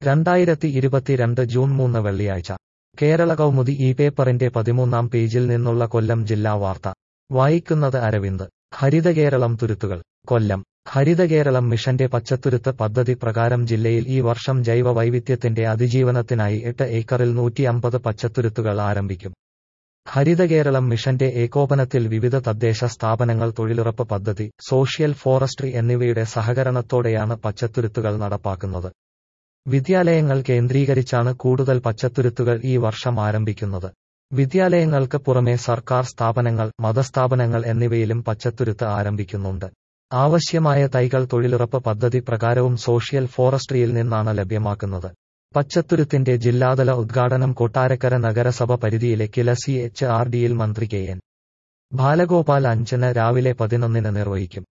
രണ്ടായിരത്തി ഇരുപത്തിരണ്ട് ജൂൺ മൂന്ന് വെള്ളിയാഴ്ച കേരള കൗമുദി ഈ പേപ്പറിന്റെ പതിമൂന്നാം പേജിൽ നിന്നുള്ള കൊല്ലം ജില്ലാ വാർത്ത വായിക്കുന്നത് അരവിന്ദ് ഹരിതകേരളം തുരുത്തുകൾ കൊല്ലം ഹരിതകേരളം മിഷന്റെ പച്ചത്തുരുത്ത് പദ്ധതി പ്രകാരം ജില്ലയിൽ ഈ വർഷം ജൈവ വൈവിധ്യത്തിന്റെ അതിജീവനത്തിനായി എട്ട് ഏക്കറിൽ നൂറ്റി അമ്പത് പച്ചത്തുരുത്തുകൾ ആരംഭിക്കും ഹരിതകേരളം മിഷന്റെ ഏകോപനത്തിൽ വിവിധ തദ്ദേശ സ്ഥാപനങ്ങൾ തൊഴിലുറപ്പ് പദ്ധതി സോഷ്യൽ ഫോറസ്ട്രി എന്നിവയുടെ സഹകരണത്തോടെയാണ് പച്ചത്തുരുത്തുകൾ നടപ്പാക്കുന്നത് വിദ്യാലയങ്ങൾ കേന്ദ്രീകരിച്ചാണ് കൂടുതൽ പച്ചത്തുരുത്തുകൾ ഈ വർഷം ആരംഭിക്കുന്നത് വിദ്യാലയങ്ങൾക്ക് പുറമെ സർക്കാർ സ്ഥാപനങ്ങൾ മതസ്ഥാപനങ്ങൾ എന്നിവയിലും പച്ചത്തുരുത്ത് ആരംഭിക്കുന്നുണ്ട് ആവശ്യമായ തൈകൾ തൊഴിലുറപ്പ് പദ്ധതി പ്രകാരവും സോഷ്യൽ ഫോറസ്ട്രിയിൽ നിന്നാണ് ലഭ്യമാക്കുന്നത് പച്ചത്തുരുത്തിന്റെ ജില്ലാതല ഉദ്ഘാടനം കൊട്ടാരക്കര നഗരസഭ പരിധിയിലെ കില സി എച്ച് ആർ ഡിയിൽ മന്ത്രി കെ എൻ ബാലഗോപാൽ അഞ്ചിന് രാവിലെ പതിനൊന്നിന് നിർവഹിക്കും